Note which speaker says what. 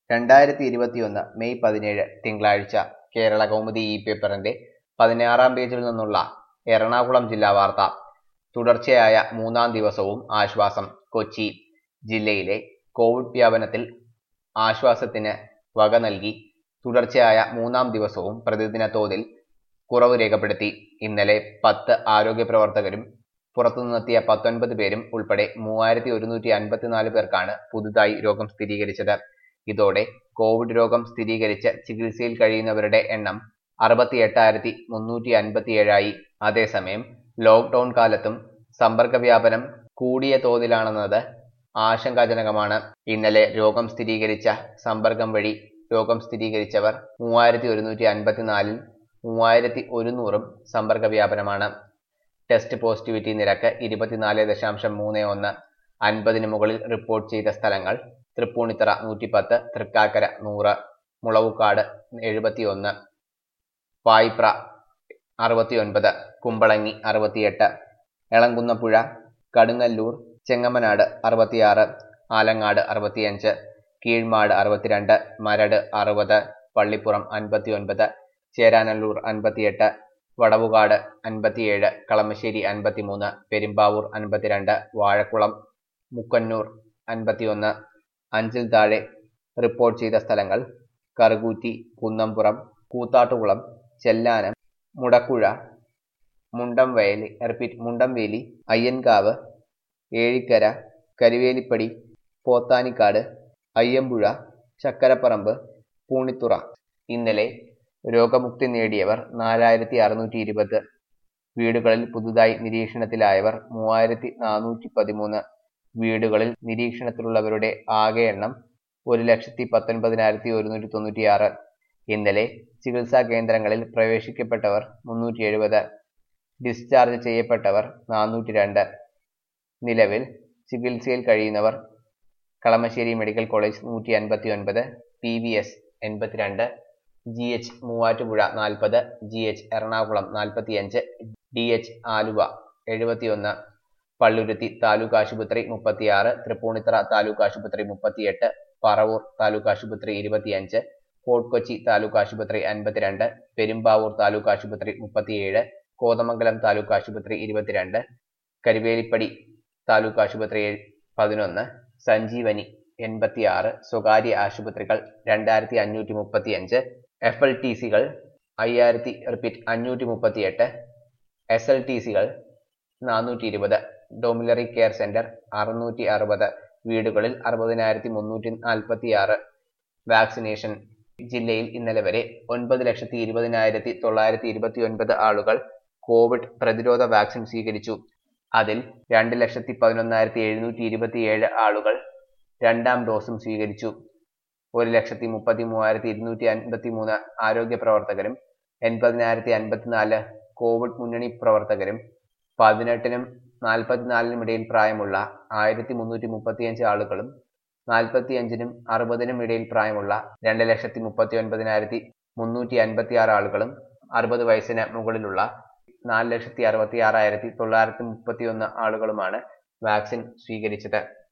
Speaker 1: രണ്ടായിരത്തി ഇരുപത്തിയൊന്ന് മെയ് പതിനേഴ് തിങ്കളാഴ്ച കേരള കൗമുദി ഇ പേപ്പറിന്റെ പതിനാറാം പേജിൽ നിന്നുള്ള എറണാകുളം ജില്ലാ വാർത്ത തുടർച്ചയായ മൂന്നാം ദിവസവും ആശ്വാസം കൊച്ചി ജില്ലയിലെ കോവിഡ് വ്യാപനത്തിൽ ആശ്വാസത്തിന് വക നൽകി തുടർച്ചയായ മൂന്നാം ദിവസവും പ്രതിദിന തോതിൽ കുറവ് രേഖപ്പെടുത്തി ഇന്നലെ പത്ത് ആരോഗ്യ പ്രവർത്തകരും പുറത്തുനിന്നെത്തിയ പത്തൊൻപത് പേരും ഉൾപ്പെടെ മൂവായിരത്തി ഒരുന്നൂറ്റി അൻപത്തിനാല് പേർക്കാണ് പുതുതായി രോഗം സ്ഥിരീകരിച്ചത് ഇതോടെ കോവിഡ് രോഗം സ്ഥിരീകരിച്ച് ചികിത്സയിൽ കഴിയുന്നവരുടെ എണ്ണം അറുപത്തി എട്ടായിരത്തി മുന്നൂറ്റി അൻപത്തിയേഴായി അതേസമയം ലോക്ക്ഡൌൺ കാലത്തും സമ്പർക്ക വ്യാപനം കൂടിയ തോതിലാണെന്നത് ആശങ്കാജനകമാണ് ഇന്നലെ രോഗം സ്ഥിരീകരിച്ച സമ്പർക്കം വഴി രോഗം സ്ഥിരീകരിച്ചവർ മൂവായിരത്തി ഒരുന്നൂറ്റി അൻപത്തിനാലിൽ മൂവായിരത്തി ഒരുന്നൂറും സമ്പർക്ക വ്യാപനമാണ് ടെസ്റ്റ് പോസിറ്റിവിറ്റി നിരക്ക് ഇരുപത്തിനാല് ദശാംശം മൂന്ന് ഒന്ന് അൻപതിന് മുകളിൽ റിപ്പോർട്ട് ചെയ്ത സ്ഥലങ്ങൾ തൃപ്പൂണിത്തറ നൂറ്റിപ്പത്ത് തൃക്കാക്കര നൂറ് മുളവുക്കാട് എഴുപത്തിയൊന്ന് പായിപ്ര അറുപത്തിയൊൻപത് കുമ്പളങ്ങി അറുപത്തിയെട്ട് എളങ്കുന്നപ്പുഴ കടുങ്ങല്ലൂർ ചെങ്ങമ്മനാട് അറുപത്തിയാറ് ആലങ്ങാട് അറുപത്തിയഞ്ച് കീഴ്മാട് അറുപത്തിരണ്ട് മരട് അറുപത് പള്ളിപ്പുറം അൻപത്തിയൊൻപത് ചേരാനല്ലൂർ അൻപത്തിയെട്ട് വടവുകാട് അൻപത്തിയേഴ് കളമശ്ശേരി അൻപത്തിമൂന്ന് പെരുമ്പാവൂർ അൻപത്തിരണ്ട് വാഴക്കുളം മുക്കന്നൂർ അൻപത്തിയൊന്ന് അഞ്ചിൽ താഴെ റിപ്പോർട്ട് ചെയ്ത സ്ഥലങ്ങൾ കറുകൂറ്റി കുന്നംപുറം കൂത്താട്ടുകുളം ചെല്ലാനം മുടക്കുഴ മുണ്ടംവയലി റിപ്പീറ്റ് മുണ്ടംവേലി അയ്യൻകാവ് ഏഴിക്കര കരുവേലിപ്പടി പോത്താനിക്കാട് അയ്യമ്പുഴ ചക്കരപ്പറമ്പ് പൂണിത്തുറ ഇന്നലെ രോഗമുക്തി നേടിയവർ നാലായിരത്തി അറുന്നൂറ്റി ഇരുപത് വീടുകളിൽ പുതുതായി നിരീക്ഷണത്തിലായവർ മൂവായിരത്തി നാനൂറ്റി പതിമൂന്ന് വീടുകളിൽ നിരീക്ഷണത്തിലുള്ളവരുടെ ആകെ എണ്ണം ഒരു ലക്ഷത്തി പത്തൊൻപതിനായിരത്തി ഒരുന്നൂറ്റി തൊണ്ണൂറ്റിയാറ് ഇന്നലെ ചികിത്സാ കേന്ദ്രങ്ങളിൽ പ്രവേശിക്കപ്പെട്ടവർ മുന്നൂറ്റി എഴുപത് ഡിസ്ചാർജ് ചെയ്യപ്പെട്ടവർ നാനൂറ്റി രണ്ട് നിലവിൽ ചികിത്സയിൽ കഴിയുന്നവർ കളമശ്ശേരി മെഡിക്കൽ കോളേജ് നൂറ്റി അൻപത്തി ഒൻപത് പി വി എസ് എൺപത്തിരണ്ട് ജി എച്ച് മൂവാറ്റുപുഴ നാൽപ്പത് ജി എച്ച് എറണാകുളം നാൽപ്പത്തിയഞ്ച് ഡി എച്ച് ആലുവ എഴുപത്തിയൊന്ന് പള്ളുരുത്തി താലൂക്ക് ആശുപത്രി മുപ്പത്തിയാറ് തൃപ്പൂണിത്തറ താലൂക്ക് ആശുപത്രി മുപ്പത്തിയെട്ട് പറവൂർ താലൂക്ക് ആശുപത്രി ഇരുപത്തിയഞ്ച് ഫോർട്ട് കൊച്ചി താലൂക്ക് ആശുപത്രി അൻപത്തിരണ്ട് പെരുമ്പാവൂർ താലൂക്ക് ആശുപത്രി മുപ്പത്തിയേഴ് കോതമംഗലം താലൂക്ക് ആശുപത്രി ഇരുപത്തിരണ്ട് കരുവേലിപ്പടി താലൂക്ക് ആശുപത്രി പതിനൊന്ന് സഞ്ജീവനി എൺപത്തിയാറ് സ്വകാര്യ ആശുപത്രികൾ രണ്ടായിരത്തി അഞ്ഞൂറ്റി മുപ്പത്തിയഞ്ച് എഫ് എൽ ടി സികൾ അയ്യായിരത്തി റിപ്പീറ്റ് അഞ്ഞൂറ്റി മുപ്പത്തിയെട്ട് എസ് എൽ ടി സികൾ നാനൂറ്റി ഇരുപത് ഡൊമിലറി കെയർ സെന്റർ അറുന്നൂറ്റി അറുപത് വീടുകളിൽ അറുപതിനായിരത്തി മുന്നൂറ്റി നാൽപ്പത്തി ആറ് വാക്സിനേഷൻ ജില്ലയിൽ ഇന്നലെ വരെ ഒൻപത് ലക്ഷത്തി ഇരുപതിനായിരത്തി തൊള്ളായിരത്തി ഇരുപത്തി ഒൻപത് ആളുകൾ കോവിഡ് പ്രതിരോധ വാക്സിൻ സ്വീകരിച്ചു അതിൽ രണ്ട് ലക്ഷത്തി പതിനൊന്നായിരത്തി എഴുന്നൂറ്റി ഇരുപത്തിയേഴ് ആളുകൾ രണ്ടാം ഡോസും സ്വീകരിച്ചു ഒരു ലക്ഷത്തി മുപ്പത്തി മൂവായിരത്തി ഇരുന്നൂറ്റി അൻപത്തി മൂന്ന് ആരോഗ്യ പ്രവർത്തകരും എൺപതിനായിരത്തി അൻപത്തിനാല് കോവിഡ് മുന്നണി പ്രവർത്തകരും പതിനെട്ടിനും നാൽപ്പത്തിനാലിനും ഇടയിൽ പ്രായമുള്ള ആയിരത്തി മുന്നൂറ്റി മുപ്പത്തിയഞ്ച് ആളുകളും നാൽപ്പത്തിയഞ്ചിനും അറുപതിനും ഇടയിൽ പ്രായമുള്ള രണ്ട് ലക്ഷത്തി മുപ്പത്തി ഒൻപതിനായിരത്തി മുന്നൂറ്റി അൻപത്തി ആറ് ആളുകളും അറുപത് വയസ്സിന് മുകളിലുള്ള നാല് ലക്ഷത്തി അറുപത്തി ആറായിരത്തി തൊള്ളായിരത്തി മുപ്പത്തി ഒന്ന് ആളുകളുമാണ് വാക്സിൻ സ്വീകരിച്ചത്